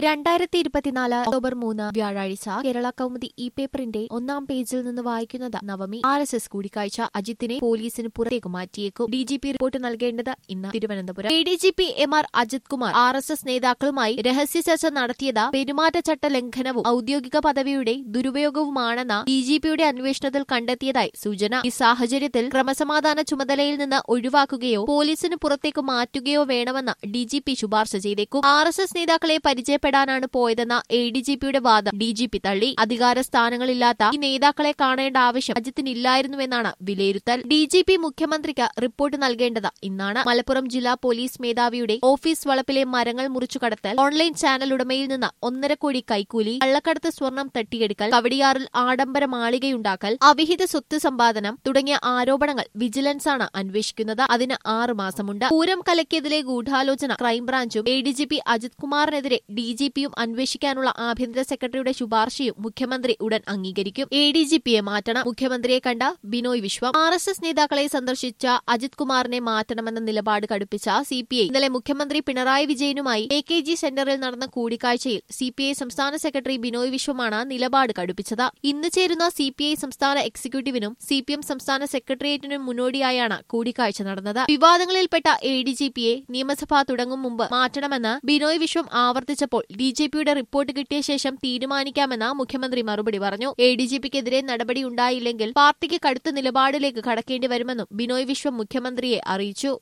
രണ്ടായിരത്തി ഇരുപത്തിനാല് ഒക്ടോബർ മൂന്ന് വ്യാഴാഴ്ച കേരള കൗമുദി ഇ പേപ്പറിന്റെ ഒന്നാം പേജിൽ നിന്ന് വായിക്കുന്നത് നവമി ആർ എസ് എസ് കൂടിക്കാഴ്ച അജിത്തിനെ പോലീസിന് പുറത്തേക്ക് മാറ്റിയേക്കും ഡി ജി പി റിപ്പോർട്ട് നൽകേണ്ടത് ഇന്ന് Thiruvananthapuram A D G P M R Ajith Kumar R S S നേതാക്കളുമായി രഹസ്യ ചർച്ച നടത്തിയത് പെരുമാറ്റച്ചട്ട ലംഘനവും ഔദ്യോഗിക പദവിയുടെ ദുരുപയോഗവുമാണെന്ന് ഡി ജി പിയുടെ അന്വേഷണത്തിൽ കണ്ടെത്തിയതായി സൂചന ഈ സാഹചര്യത്തിൽ ക്രമസമാധാന ചുമതലയിൽ നിന്ന് ഒഴിവാക്കുകയോ പോലീസിന് പുറത്തേക്ക് മാറ്റുകയോ വേണമെന്ന് ഡി ജി പി ശുപാർശ ചെയ്തേക്കും ആർ എസ് എസ് നേതാക്കളെ പരിചയപ്പെടാനാണ് പോയതെന്ന എ ഡി ജി പിയുടെ വാദം ഡി ജി പി തള്ളി അധികാര സ്ഥാനങ്ങളില്ലാത്ത ഈ നേതാക്കളെ കാണേണ്ട ആവശ്യം അജിത്തിനില്ലായിരുന്നുവെന്നാണ് വിലയിരുത്തൽ ഡി ജി പി മുഖ്യമന്ത്രിക്ക് റിപ്പോർട്ട് നൽകേണ്ടത് ഇന്നാണ് മലപ്പുറം ജില്ലാ പോലീസ് മേധാവിയുടെ ഓഫീസ് വളപ്പിലെ മരങ്ങൾ മുറിച്ചു കടത്തൽ ഓൺലൈൻ ചാനൽ ഉടമയിൽ നിന്ന് ഒന്നര കോടി കൈക്കൂലി കള്ളക്കടത്ത് സ്വർണം തട്ടിയെടുക്കൽ കവടിയാറിൽ ആഡംബര മാളികയുണ്ടാക്കൽ അവിഹിത സ്വത്ത് സമ്പാദനം തുടങ്ങിയ ആരോപണങ്ങൾ വിജിലൻസാണ് അന്വേഷിക്കുന്നത് അതിന് ആറ് മാസമുണ്ട് പൂരം കലക്കിയതിലെ ഗൂഢാലോചന ക്രൈംബ്രാഞ്ചും A D G P Ajith കുമാറിനെതിരെ ഡി ജി പിയും അന്വേഷിക്കാനുള്ള ആഭ്യന്തര സെക്രട്ടറിയുടെ ശുപാർശയും മുഖ്യമന്ത്രി ഉടൻ അംഗീകരിക്കും എ ഡി ജി പിയെ മാറ്റണം മുഖ്യമന്ത്രിയെ കണ്ട Binoy Viswam R S S നേതാക്കളെ സന്ദർശിച്ച അജിത് കുമാറിനെ മാറ്റണമെന്ന നിലപാട് കടുപ്പിച്ച സി പി ഐ ഇന്നലെ മുഖ്യമന്ത്രി പിണറായി വിജയനുമായി എ കെ ജി സെന്ററിൽ നടന്ന കൂടിക്കാഴ്ചയിൽ സി പി ഐ സംസ്ഥാന സെക്രട്ടറി ബിനോയ് വിശ്വമാണ് നിലപാട് കടുപ്പിച്ചത് ഇന്ന് ചേരുന്ന സി പി ഐ സംസ്ഥാന എക്സിക്യൂട്ടീവിനും സി പി എം സംസ്ഥാന സെക്രട്ടേറിയറ്റിനും മുന്നോടിയായാണ് കൂടിക്കാഴ്ച നടന്നത് വിവാദങ്ങളിൽപ്പെട്ട എ ഡി ജി പിയെ നിയമസഭ തുടങ്ങും മുമ്പ് മാറ്റണമെന്ന് ബിനോയ് വിശ്വം ആവർത്തിച്ചപ്പോൾ ഡി ജി പിയുടെ റിപ്പോർട്ട് കിട്ടിയ ശേഷം തീരുമാനിക്കാമെന്ന് മുഖ്യമന്ത്രി മറുപടി പറഞ്ഞു എ ഡി ജി പിക്കെതിരെ നടപടിയുണ്ടായില്ലെങ്കിൽ പാർട്ടിക്ക് കടുത്ത നിലപാടിലേക്ക് കടക്കേണ്ടി വരുമെന്നും ബിനോയ് വിശ്വം മുഖ്യമന്ത്രിയെ അറിയിച്ചു